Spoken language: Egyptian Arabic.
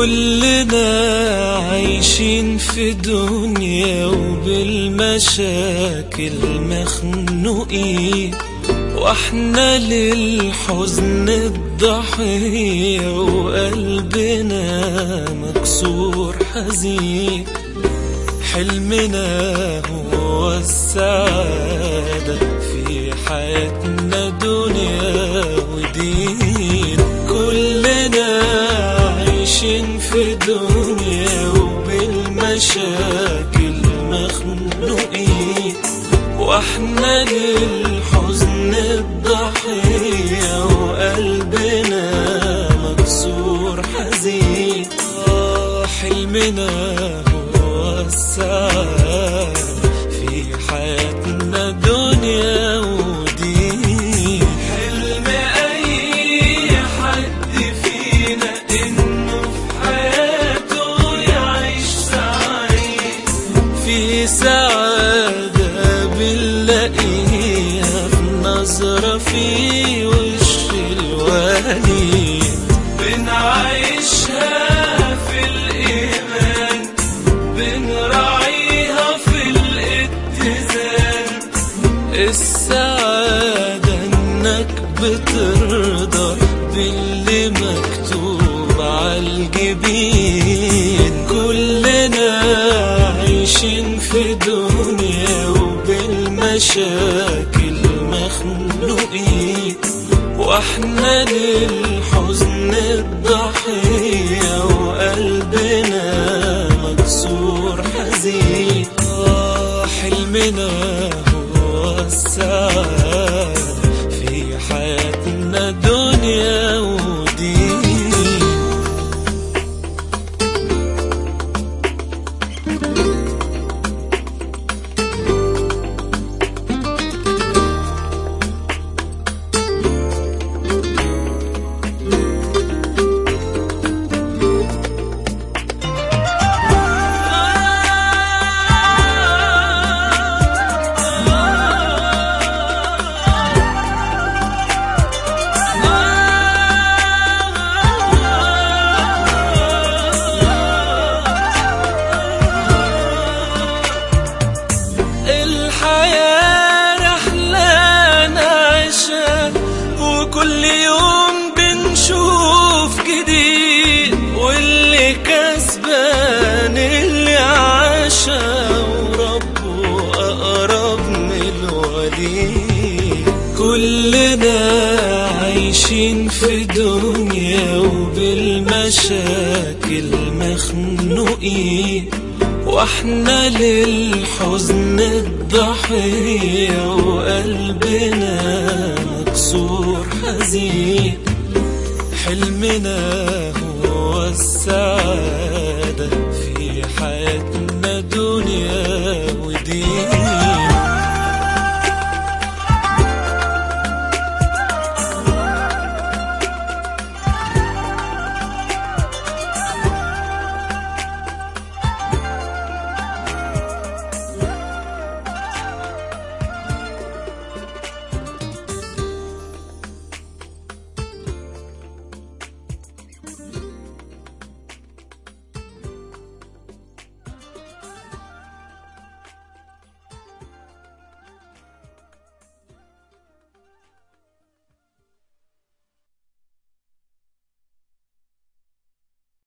كلنا عايشين في دنيا وبالمشاكل مخنوقين واحنا للحزن الضحية وقلبنا مكسور حزين حلمنا هو السعادة في حياتنا دنيا ودين كلنا عايشين في دنيا وبالمشاكل مخنوقين واحنا للحزن الضحية وقلبنا مكسور حزين آه حلمنا هو السعادة في حياتنا دنيا ودين حلم أي حد فينا إنه في حياته يعيش سعيد في سعادة بنلاقيها في نظرة في وش الوالي بنعيشها في الإيمان بنراعيها في الاتزان السعادة إنك بترضى باللي مكتوب عالجبين كلنا عايشين في دنيا وبالمشاكل مخنوقين واحنا للحزن الضحية وقلبنا مكسور حزين آه حلمنا هو السعادة في حياتنا دنيا ودين الحياة رحلة نعيشها وكل يوم بنشوف جديد واللي كسبان اللي عاشها وربه أقرب من الوليد كلنا عايشين في دنيا وبالمشاكل مخنوقين واحنا للحزن الضحية وقلبنا مكسور حزين حلمنا هو السعادة